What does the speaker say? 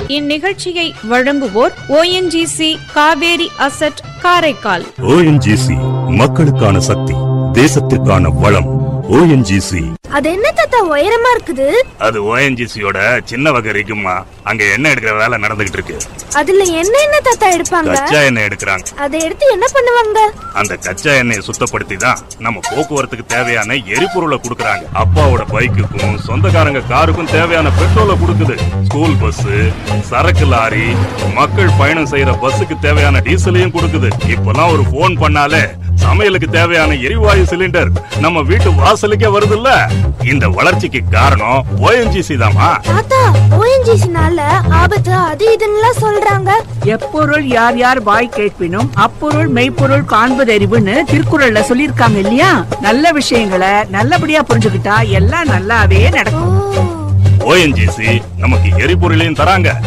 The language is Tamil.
இந்நிகழ்ச்சியை வழங்குவோர் ONGC Kaveri asset Karaikal ONGC மக்களுக்கான சக்தி தேசத்திற்கான வளம் ஓஎன்ஜிசி அது என்ன தாத்தா உயரமா இருக்குது அது ஓஎன்ஜிசியோட சின்ன வகை இருக்குமா அங்க எண்ணெய் எடுக்கிற வேலை நடந்துகிட்டு இருக்கு அதுல என்ன என்ன தாத்தா எடுப்பாங்க கச்சா எண்ணெய் எடுக்கிறாங்க அதை எடுத்து என்ன பண்ணுவாங்க அந்த கச்சா எண்ணெயை சுத்தப்படுத்தி தான் நம்ம போக்குவரத்துக்கு தேவையான எரிபொருளை கொடுக்கறாங்க அப்பாவோட பைக்குக்கும் சொந்தக்காரங்க காருக்கும் தேவையான பெட்ரோலை கொடுக்குது ஸ்கூல் பஸ் சரக்கு லாரி மக்கள் பயணம் செய்யற பஸ்ஸுக்கு தேவையான டீசலையும் கொடுக்குது இப்பெல்லாம் ஒரு ஃபோன் பண்ணாலே சமையலுக்கு தேவையான எரிவாயு சிலிண்டர் நம்ம வீட்டு வாசலுக்கே வருதுல்ல இந்த வளர்ச்சிக்கு காரணம் ஓஎன்ஜிசி தாமா தாத்தா ஓஎன்ஜிசினால ஆபத்து அது இதுன்னுலாம் சொல்றாங்க எப்பொருள் யார் யார் வாய் கேட்பினும் அப்பொருள் மெய்ப்பொருள் காண்பதறிவுன்னு திருக்குறள்ல சொல்லியிருக்காங்க இல்லையா நல்ல விஷயங்களை நல்லபடியா புரிஞ்சுக்கிட்டா எல்லாம் நல்லாவே நடக்கும் ஓ ஓஎன்ஜிசி நமக்கு எரிபொருளையும் தராங்க